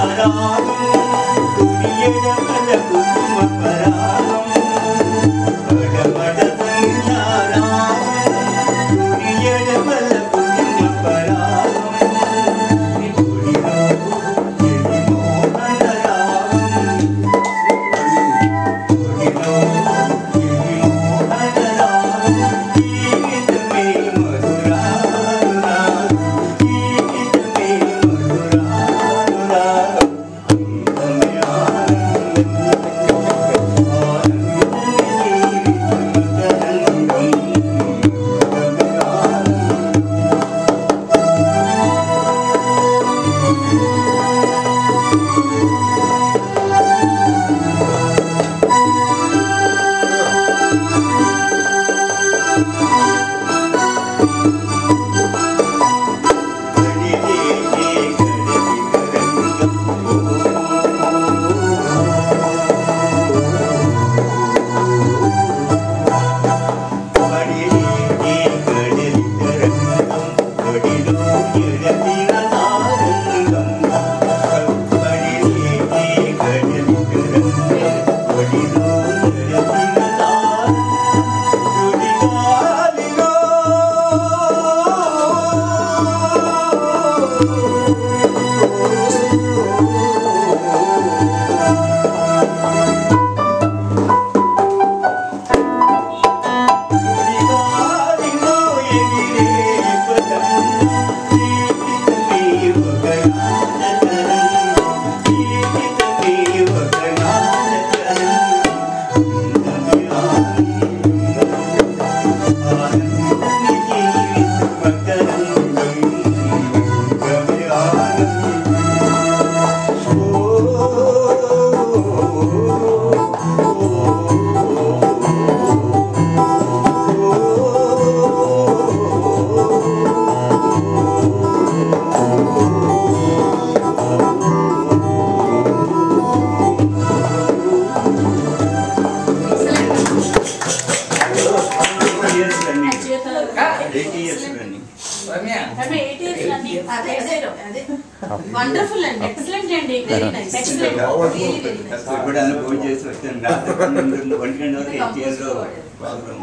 Wonderful అండి excellent అండి very nice excellent really very nice ఇప్పుడు ఆయన ఫోన్ చేసి వచ్చాను రాత్రి పన్నెండు ఒంటి గంట వరకు ఎన్టీఆర్లో ప్రోగ్రామ్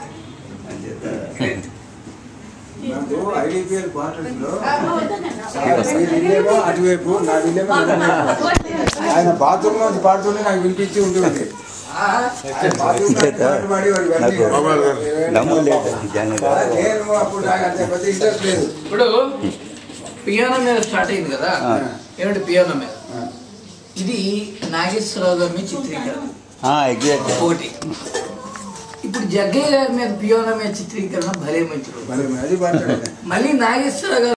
అని చెప్తారు నాకు ఐడిపిఎల్ క్వార్టర్స్ లో వద్దనండి. ఈ విల్లేమో అటువైపు నా విల్లేమో ఇటువైపు. ఆయన బాత్రూమ్ నుంచి పాడుతుంటే నాకు వినిపించి ఉంటుంది ఆయన బాత్రూమ్ నుంచి పాటలు పాడి వాడు ఇవన్నీ దమ్ము లేదు జనంగా నేను అప్పుడు నాకు అంత పెద్ద ఇంట్రెస్ట్ లేదు ఇప్పుడు పియానో మీద స్టార్ట్ అయింది కదా ఆ. ఏమిటి పియానో మీద ఇది నాగేశ్వరరావు గారి మీద చిత్రీకరణ ఎగ్జాక్ట్ ఒకటి ఇప్పుడు జగ్గయ్య గారి మీద పియానో మీద చిత్రీకరణ భలే మంచి మరి అది మాట్లాడేది మళ్ళీ నాగేశ్వరరావు గారు